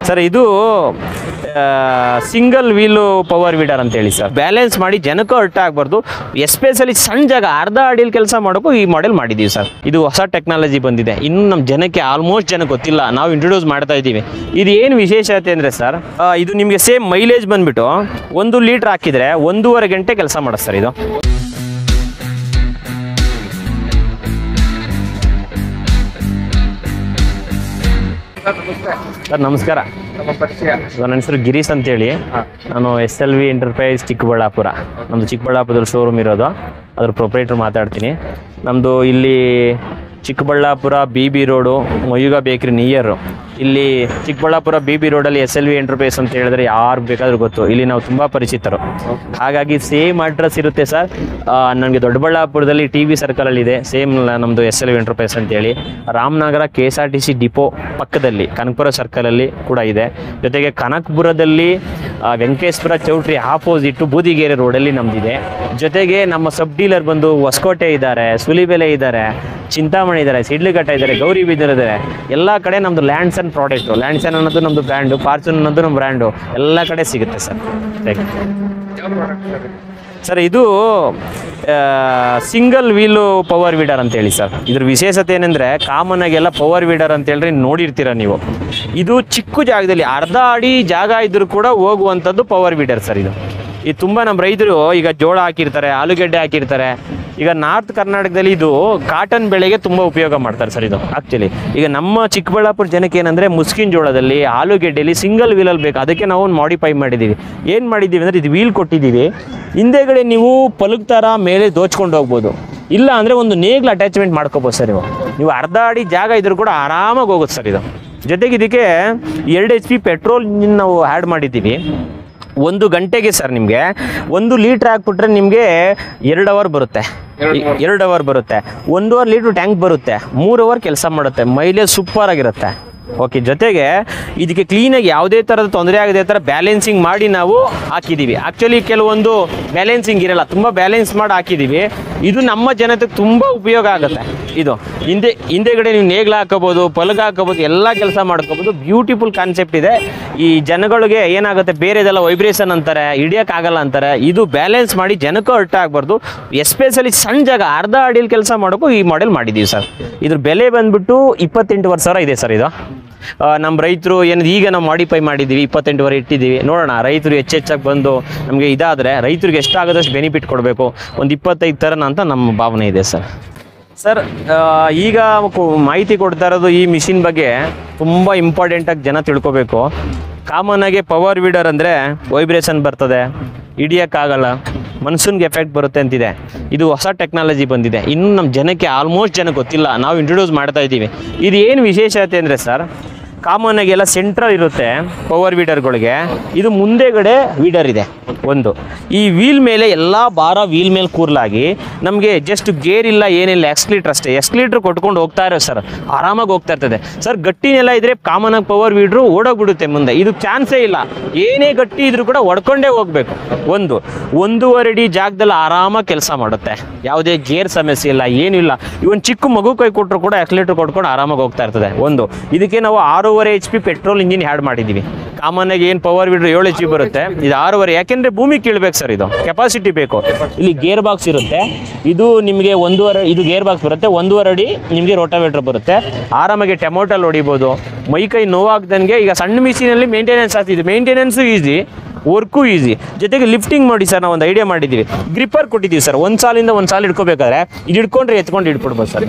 sir ಇದು single wheel power weeder ಅಂತ ಹೇಳಿ ಸರ್ ಬ್ಯಾಲೆನ್ಸ್ ಮಾಡಿ ಜನಕ್ಕೂ ಅರ್ಥ ಆಗಬಾರ್ದು ಎಸ್ಪೆಷಲಿ ಸಣ್ಣ ಜಾಗ ಅರ್ಧ ಅಡಿಯಲ್ಲಿ ಕೆಲಸ ಮಾಡೋಕ್ಕೂ ಈ ಮಾಡೆಲ್ ಮಾಡಿದ್ದೀವಿ ಸರ್ ಇದು ಹೊಸ ಟೆಕ್ನಾಲಜಿ ಬಂದಿದೆ ಇನ್ನು ನಮ್ಮ ಜನಕ್ಕೆ ಆಲ್ಮೋಸ್ಟ್ ಜನ ಗೊತ್ತಿಲ್ಲ ನಾವು ಇಂಟ್ರೊಡ್ಯೂಸ್ ಮಾಡ್ತಾ ಇದ್ದೀವಿ ಇದು ಏನು ವಿಶೇಷತೆ ಅಂದರೆ ಸರ್ ಆ, ಇದು ನಿಮಗೆ ಸೇಮ್ ಮೈಲೇಜ್ ಬಂದ್ಬಿಟ್ಟು ಒಂದು ಲೀಟ್ರ್ ಹಾಕಿದರೆ ಒಂದೂವರೆ ಗಂಟೆ ಕೆಲಸ ಮಾಡುತ್ತೆ ಸರ್ ಇದು ಸರ್ ನಮಸ್ಕಾರ ನನ್ನ ಹೆಸರು ಗಿರೀಶ್ ಅಂತೇಳಿ ನಾನು S L V enterprise Chikkaballapur ನಮ್ಮದು ಚಿಕ್ಕಬಳ್ಳಾಪುರದಲ್ಲಿ ಶೋರೂಮ್ ಇರೋದು ಅದ್ರ ಪ್ರೊಪ್ರೈಟ್ರ್ ಮಾತಾಡ್ತೀನಿ ನಮ್ಮದು ಇಲ್ಲಿ ಚಿಕ್ಕಬಳ್ಳಾಪುರ ಬಿ ಬಿ ರೋಡು ಮಯೂಗ ಬೇಕ್ರಿ ನಿಯರು ಇಲ್ಲಿ ಚಿಕ್ಕಬಳ್ಳಾಪುರ ಬಿ ಬಿ ರೋಡಲ್ಲಿ ಎಸ್ ಎಲ್ ವಿ ಎಂಟರ್ಪ್ರೈಸ್ ಅಂತ ಹೇಳಿದ್ರೆ ಯಾರು ಬೇಕಾದ್ರೂ ಗೊತ್ತು ಇಲ್ಲಿ ನಾವು ತುಂಬ ಪರಿಚಿತರು ಹಾಗಾಗಿ ಸೇಮ್ ಅಡ್ರೆಸ್ ಇರುತ್ತೆ ಸರ್ ನನಗೆ ದೊಡ್ಡಬಳ್ಳಾಪುರದಲ್ಲಿ ಟಿ ವಿ ಸರ್ಕಲಲ್ಲಿ ಇದೆ ಸೇಮ್ ನಮ್ಮದು ಎಸ್ ಎಲ್ ವಿ ಎಂಟರ್ಪ್ರೈಸ್ ಅಂತೇಳಿ Ramanagara K S R T C depot ಪಕ್ಕದಲ್ಲಿ ಕನಕಪುರ ಸರ್ಕಲಲ್ಲಿ ಕೂಡ ಇದೆ ಜೊತೆಗೆ ಕನಕಪುರದಲ್ಲಿ ಆ, ವೆಂಕಟೇಶ್ವರ ಚೌಟ್ರಿ ಆಪೋಸಿಟ್ಟು ಬೂದಿಗೆರೆ ರೋಡಲ್ಲಿ ನಮ್ದಿದೆ ಜೊತೆಗೆ ನಮ್ಮ ಸಬ್ ಡೀಲರ್ ಬಂದು ಹೊಸಕೋಟೆ ಇದ್ದಾರೆ ಸುಲಿಬೆಲೆ ಇದ್ದಾರೆ ಚಿಂತಾಮಣಿ ಇದ್ದಾರೆ ಸಿಡ್ಲಿಘಟ್ಟ ಇದ್ದಾರೆ ಗೌರಿ ಬೀದರ್ ಇದ್ದಾರೆ ಎಲ್ಲ ಕಡೆ ನಮ್ಮದು ಲ್ಯಾಂಡ್ಸ್ ಅಂಡ್ ಪ್ರಾಡಕ್ಟು ಲ್ಯಾಂಡ್ಸ್ ಅನ್ನೋದು ನಮ್ಮದು ಬ್ರ್ಯಾಂಡು ಫಾರ್ಚೂನ್ ಅನ್ನೋದು ನಮ್ಮ ಬ್ರ್ಯಾಂಡು ಎಲ್ಲ ಕಡೆ ಸಿಗುತ್ತೆ ಸರ್ ಸರ್ ಇದು ಸಿಂಗಲ್ ವೀಲು ಪವರ್ ವೀಡರ್ ಅಂತ ಹೇಳಿ ಸರ್ ಇದ್ರ ವಿಶೇಷತೆ ಏನಂದರೆ ಕಾಮನ್ ಆಗೆಲ್ಲ ಪವರ್ ವೀಡರ್ ಅಂತ ಹೇಳ್ರಿ ನೋಡಿರ್ತೀರ ನೀವು ಇದು ಚಿಕ್ಕ ಜಾಗದಲ್ಲಿ ಅರ್ಧ ಅಡಿ ಜಾಗ ಇದ್ರೂ ಕೂಡ ಹೋಗುವಂಥದ್ದು ಪವರ್ ವೀಡರ್ ಸರ್ ಇದು ಇದು ತುಂಬ ನಮ್ಮ ರೈತರು ಈಗ ಜೋಳ ಹಾಕಿರ್ತಾರೆ ಆಲೂಗೆಡ್ಡೆ ಹಾಕಿರ್ತಾರೆ ಈಗ ನಾರ್ತ್ ಕರ್ನಾಟಕದಲ್ಲಿ ಇದು ಕಾಟನ್ ಬೆಳೆಗೆ ತುಂಬ ಉಪಯೋಗ ಮಾಡ್ತಾರೆ ಸರ್ ಇದು ಆ್ಯಕ್ಚುಲಿ ಈಗ ನಮ್ಮ ಚಿಕ್ಕಬಳ್ಳಾಪುರ ಜನಕ್ಕೆ ಏನಂದರೆ ಮುಸ್ಕಿನ್ ಜೋಳದಲ್ಲಿ ಆಲೂಗೆಡ್ಡೆಯಲ್ಲಿ ಸಿಂಗಲ್ ವೀಲಲ್ಲಿ ಬೇಕು ಅದಕ್ಕೆ ನಾವು ಒಂದು ಮಾಡಿಫೈ ಮಾಡಿದ್ದೀವಿ ಏನು ಮಾಡಿದ್ದೀವಿ ಅಂದರೆ ಇದು ವೀಲ್ ಕೊಟ್ಟಿದ್ದೀವಿ ಹಿಂದೆಗಡೆ ನೀವು ಪಲಕ್ ಥರ ಮೇಲೆ ದೋಚ್ಕೊಂಡು ಹೋಗ್ಬೋದು ಇಲ್ಲ ಅಂದರೆ ಒಂದು ನೇಗ್ಲು ಅಟ್ಯಾಚ್ಮೆಂಟ್ ಮಾಡ್ಕೋಬೋದು ಸರ್ ನೀವು ನೀವು ಅರ್ಧ ಅಡಿ ಜಾಗ ಇದ್ರೂ ಕೂಡ ಆರಾಮಾಗಿ ಹೋಗುತ್ತೆ ಸರ್ ಇದು ಜೊತೆಗೆ ಇದಕ್ಕೆ ಎರಡು ಎಚ್ ಪಿ ಪೆಟ್ರೋಲ್ ಇಂಜಿನ್ ನಾವು ಆ್ಯಡ್ ಮಾಡಿದ್ದೀವಿ ಒಂದು ಗಂಟೆಗೆ ಸರ್ ನಿಮಗೆ ಒಂದು ಲೀಟ್ರ್ ಹಾಕ್ಬಿಟ್ರೆ ನಿಮಗೆ ಎರಡು ಅವರ್ ಬರುತ್ತೆ ಎರಡು ಅವರ್ ಬರುತ್ತೆ ಒಂದೂವರೆ ಲೀಟ್ರ್ ಟ್ಯಾಂಕ್ ಬರುತ್ತೆ ಮೂರು ಅವರ್ ಕೆಲಸ ಮಾಡುತ್ತೆ ಮೈಲೇಜ್ ಸೂಪರ್ ಆಗಿರುತ್ತೆ ಓಕೆ ಜೊತೆಗೆ ಇದಕ್ಕೆ ಕ್ಲೀನಾಗಿ ಯಾವುದೇ ಥರದ ತೊಂದರೆ ಆಗದೆ ಥರ ಬ್ಯಾಲೆನ್ಸಿಂಗ್ ಮಾಡಿ ನಾವು ಹಾಕಿದ್ದೀವಿ ಆ್ಯಕ್ಚುಲಿ ಕೆಲವೊಂದು ಬ್ಯಾಲೆನ್ಸಿಂಗ್ ಇರಲ್ಲ ತುಂಬ ಬ್ಯಾಲೆನ್ಸ್ ಮಾಡಿ ಹಾಕಿದ್ದೀವಿ ಇದು ನಮ್ಮ ಜನತೆಗೆ ತುಂಬ ಉಪಯೋಗ ಆಗುತ್ತೆ ಇದು ಹಿಂದೆ ಹಿಂದೆಗಡೆ ನೀವು ನೇಗ್ಲು ಹಾಕೋಬೋದು ಪಲಗ ಹಾಕೋಬೋದು ಎಲ್ಲ ಕೆಲಸ ಮಾಡ್ಕೋಬೋದು ಬ್ಯೂಟಿಫುಲ್ ಕಾನ್ಸೆಪ್ಟ್ ಇದೆ ಈ ಜನಗಳಿಗೆ ಏನಾಗುತ್ತೆ ಬೇರೆದೆಲ್ಲ ವೈಬ್ರೇಷನ್ ಅಂತಾರೆ ಹಿಡಿಯೋಕ್ಕಾಗಲ್ಲ ಅಂತಾರೆ ಇದು ಬ್ಯಾಲೆನ್ಸ್ ಮಾಡಿ ಜನಕ್ಕೂ ಅರ್ಥ ಆಗಬಾರ್ದು ಎಸ್ಪೆಷಲಿ ಸಣ್ಣ ಜಾಗ ಅರ್ಧ ಅಡಿಯಲ್ಲಿ ಕೆಲಸ ಮಾಡೋಕ್ಕೂ ಈ ಮಾಡೆಲ್ ಮಾಡಿದ್ದೀವಿ ಸರ್ ಇದ್ರ ಬೆಲೆ ಬಂದ್ಬಿಟ್ಟು ಇಪ್ಪತ್ತೆಂಟುವರೆ ಸಾವಿರ ಇದೆ ಸರ್ ಇದು ಆ, ನಮ್ಮ ರೈತರು ಏನು ಈಗ ನಾವು ಮಾಡಿಫೈ ಮಾಡಿದ್ದೀವಿ ಇಪ್ಪತ್ತೆಂಟುವರೆ ಇಟ್ಟಿದ್ದೀವಿ ನೋಡೋಣ ರೈತರು ಹೆಚ್ಚೆಚ್ಚಾಗಿ ಬಂದು ನಮಗೆ ಇದಾದರೆ ರೈತರಿಗೆ ಎಷ್ಟಾಗೋದಷ್ಟು ಬೆನಿಫಿಟ್ ಕೊಡಬೇಕು ಒಂದು ಇಪ್ಪತ್ತೈದು ಥರನ ಅಂತ ನಮ್ಮ ಭಾವನೆ ಇದೆ ಸರ್ ಸರ್ ಆ, ಈಗ ಕು- ಮಾಹಿತಿ ಕೊಡ್ತಾ ಇರೋದು ಈ ಮಿಷಿನ್ ಬಗ್ಗೆ ತುಂಬ ಇಂಪಾರ್ಟೆಂಟಾಗಿ ಜನ ತಿಳ್ಕೊಬೇಕು ಕಾಮನ್ ಆಗಿ ಪವರ್ ವೀಡರ್ ಅಂದರೆ ವೈಬ್ರೇಷನ್ ಬರ್ತದೆ ಹಿಡಿಯೋಕ್ಕಾಗಲ್ಲ ಮನ್ಸೂನ್ಗೆ ಎಫೆಕ್ಟ್ ಬರುತ್ತೆ ಅಂತಿದೆ ಇದು ಹೊಸ ಟೆಕ್ನಾಲಜಿ ಬಂದಿದೆ ಇನ್ನು ನಮ್ಮ ಜನಕ್ಕೆ ಆಲ್ಮೋಸ್ಟ್ ಜನ ಗೊತ್ತಿಲ್ಲ ನಾವು ಇಂಟ್ರೊಡ್ಯೂಸ್ ಮಾಡ್ತಾ ಇದ್ದೀವಿ ಇದು ಏನು ವಿಶೇಷತೆ ಅಂದರೆ ಸರ್ ಕಾಮನ್ ಆಗಿ ಎಲ್ಲ ಸೆಂಟ್ರಲ್ ಇರುತ್ತೆ ಪವರ್ ವೀಡರ್ಗಳಿಗೆ ಇದು ಮುಂದೆಗಡೆ ವೀಡರ್ ಇದೆ ಒಂದು ಈ ವೀಲ್ ಮೇಲೆ ಎಲ್ಲ ಭಾರ ವೀಲ್ ಮೇಲೆ ಕೂರ್ಲಾಗಿ ನಮಗೆ ಜಸ್ಟ್ ಗೇರ್ ಇಲ್ಲ ಏನಿಲ್ಲ ಎಕ್ಸ್ಲೀಟ್ರ್ ಅಷ್ಟೇ ಎಕ್ಸ್ಲೀಟ್ರ್ ಕೊಟ್ಕೊಂಡು ಹೋಗ್ತಾ ಇರೋ ಸರ್ ಆರಾಮಾಗಿ ಹೋಗ್ತಾ ಇರ್ತದೆ ಸರ್ ಗಟ್ಟಿನೆಲ್ಲ ಇದ್ರೆ ಕಾಮನ್ ಆಗಿ ಪವರ್ ವೀಡ್ರು ಓಡೋಗ್ಬಿಡುತ್ತೆ ಮುಂದೆ ಇದು ಚಾನ್ಸೇ ಇಲ್ಲ ಏನೇ ಗಟ್ಟಿ ಇದ್ರೂ ಕೂಡ ಹೊಡ್ಕೊಂಡೇ ಹೋಗ್ಬೇಕು ಒಂದು ಒಂದೂವರೆ ಅಡಿ ಜಾಗದಲ್ಲಿ ಆರಾಮಾಗಿ ಕೆಲಸ ಮಾಡುತ್ತೆ ಯಾವುದೇ ಗೇರ್ ಸಮಸ್ಯೆ ಇಲ್ಲ ಏನೂ ಇಲ್ಲ ಇವನ್ ಚಿಕ್ಕ ಮಗು ಕೈ ಕೊಟ್ಟರು ಕೂಡ ಎಕ್ಸ್ಲೇಟರ್ ಕೊಟ್ಕೊಂಡು ಆರಾಮಾಗಿ ಹೋಗ್ತಾ ಇರ್ತದೆ ಒಂದು ಇದಕ್ಕೆ ನಾವು ಆರೂವರೆ H P petrol engine add ಮಾಡಿದ್ದೀವಿ ಕಾಮನ್ ಆಗಿ ಏನು ಪವರ್ ವೀಡ್ರು ಏಳು ಎಚ್ ಪಿ ಬರುತ್ತೆ ಇದು ಆರೂವರೆ ಯಾಕೆಂದ್ರೆ ಭೂಮಿ ಕೀಳ್ಬೇಕು ಸರ್ ಇದು ಕೆಪಾಸಿಟಿ ಬೇಕು ಇಲ್ಲಿ ಗೇರ್ ಬಾಕ್ಸ್ ಇರುತ್ತೆ ಇದು ನಿಮಗೆ ಒಂದೂವರೆ ಇದು ಗೇರ್ ಬಾಕ್ಸ್ ಬರುತ್ತೆ ಒಂದೂವರೆ ಅಡಿ ನಿಮಗೆ ರೋಟಾವೇಟ್ರ್ ಬರುತ್ತೆ ಆರಾಮಾಗಿ ಟೊಮೊಟಲ್ ಹೊಡಿಬೋದು ಮೈ ಕೈ ನೋವಾಗ್ದಂಗೆ ಈಗ ಸಣ್ಣ ಮಿಷಿನಲ್ಲಿ ಮೇಂಟೆನೆನ್ಸ್ ಆಗ್ತಿದೆ ಮೇಂಟೆನೆನ್ಸು ಈಸಿ ವರ್ಕು ಈಸಿ ಜೊತೆಗೆ ಲಿಫ್ಟಿಂಗ್ ಮಾಡಿ ಸರ್ ನಾವು ಒಂದು ಐಡಿಯಾ ಮಾಡಿದ್ದೀವಿ ಗ್ರಿಪ್ಪರ್ ಕೊಟ್ಟಿದ್ದೀವಿ ಸರ್ ಒಂದು ಸಾಲಿಂದ ಒಂದು ಸಾಲ ಇಟ್ಕೋಬೇಕಾದ್ರೆ ಇದು ಇಟ್ಕೊಂಡ್ರೆ ಎತ್ಕೊಂಡು ಇಟ್ಬಿಡ್ಬೋದು ಸರ್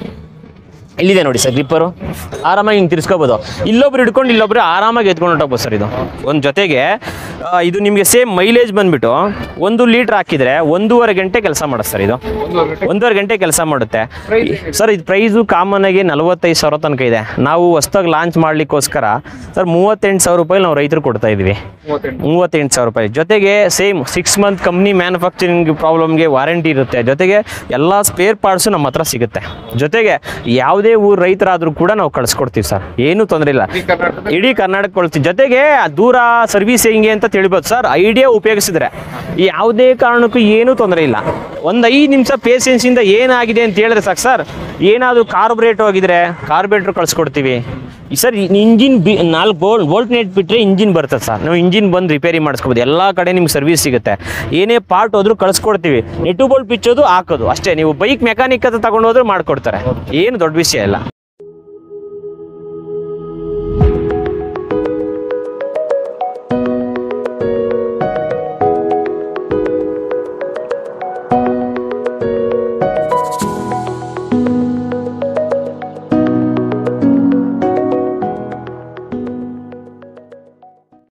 ಇಲ್ಲಿದೆ ನೋಡಿ ಸರ್ ಗ್ರಿಪ್ಪರು ಆರಾಮಾಗಿ ಹಿಂಗೆ ತಿರ್ಸ್ಕೋಬೋದು ಇಲ್ಲೊಬ್ರು ಹಿಡ್ಕೊಂಡು ಇಲ್ಲೊಬ್ರು ಆರಾಮಾಗಿ ಎತ್ಕೊಂಡು ಹೊಟ್ಟೋಗ್ಬೋದು ಸರ್ ಇದು ಒಂದು ಜೊತೆಗೆ ಆ, ಇದು ನಿಮಗೆ ಸೇಮ್ ಮೈಲೇಜ್ ಬಂದ್ಬಿಟ್ಟು ಒಂದು ಲೀಟ್ರ್ ಹಾಕಿದರೆ ಒಂದೂವರೆ ಗಂಟೆ ಕೆಲಸ ಮಾಡುತ್ತೆ ಸರ್ ಇದು ಒಂದೂವರೆ ಗಂಟೆ ಕೆಲಸ ಮಾಡುತ್ತೆ ಸರ್ ಇದು ಪ್ರೈಸು ಕಾಮನ್ ಆಗಿ ನಲವತ್ತೈದು ಸಾವಿರ ತನಕ ಇದೆ ನಾವು ಹೊಸ್ದಾಗಿ ಲಾಂಚ್ ಮಾಡ್ಲಿಕ್ಕೋಸ್ಕರ ಸರ್ ಮೂವತ್ತೆಂಟು ಸಾವಿರ ರೂಪಾಯಿ ನಾವು ರೈತರು ಕೊಡ್ತಾ ಇದ್ದೀವಿ ಮೂವತ್ತೆಂಟು ಸಾವಿರ ರೂಪಾಯಿ ಜೊತೆಗೆ same six month company manufacturing ಪ್ರಾಬ್ಲಮ್ಗೆ ವಾರಂಟಿ ಇರುತ್ತೆ ಜೊತೆಗೆ ಎಲ್ಲ ಸ್ಪೇರ್ ಪಾರ್ಟ್ಸು ನಮ್ಮ ಹತ್ರ ಸಿಗುತ್ತೆ ಜೊತೆಗೆ ಯಾವುದೇ ಊರು ರೈತರಾದರೂ ಕೂಡ ನಾವು ಕಳಿಸ್ಕೊಡ್ತೀವಿ ಸರ್ ಏನೂ ತೊಂದರೆ ಇಲ್ಲ ಇಡೀ ಕರ್ನಾಟಕ ಕೊಡ್ತೀವಿ ಜೊತೆಗೆ ದೂರ ಸರ್ವಿಸ್ ಹೆಂಗೆ ಅಂತ ತಿಳಿಬೋದು ಸರ್ ಐಡಿಯಾ ಉಪಯೋಗಿಸಿದ್ರೆ ಯಾವುದೇ ಕಾರಣಕ್ಕೂ ಏನೂ ತೊಂದರೆ ಇಲ್ಲ ಒಂದು ಐದು ನಿಮಿಷ ಪೇಷನ್ಸಿಂದ ಏನಾಗಿದೆ ಅಂತ ಹೇಳಿದ್ರೆ ಸಾಕು ಸರ್ ಏನಾದರೂ ಕಾರ್ಬ್ರೇಟ್ ಹೋಗಿದ್ರೆ ಕಾರ್ಬ್ರೇಟ್ರ್ ಕಳಿಸ್ಕೊಡ್ತೀವಿ ಸರ್ ಇಂಜಿನ್ ಬಿ ನಾಲ್ಕು ಬೋಲ್ಟ್ ಬೋಲ್ಟ್ ನೆಟ್ ಬಿಟ್ಟರೆ ಇಂಜಿನ್ ಬರ್ತದೆ ಸರ್ ನಾವು ಇಂಜಿನ್ ಬಂದು ರಿಪೇರಿ ಮಾಡಿಸ್ಕೋಬೋದು ಎಲ್ಲ ಕಡೆ ನಿಮ್ಗೆ ಸರ್ವಿಸ್ ಸಿಗುತ್ತೆ ಏನೇ ಪಾರ್ಟ್ ಹೋದ್ರೂ ಕಳಿಸ್ಕೊಡ್ತೀವಿ ನೆಟ್ಟು ಬೋಲ್ಟ್ ಬಿಚ್ಚೋದು ಹಾಕೋದು ಅಷ್ಟೇ ನೀವು ಬೈಕ್ ಮೆಕ್ಯಾನಿಕ್ ಹತ್ರ ತಗೊಂಡು ಹೋದ್ರೆ ಮಾಡ್ಕೊಡ್ತಾರೆ ಏನು ದೊಡ್ಡ ವಿಷಯ ಇಲ್ಲ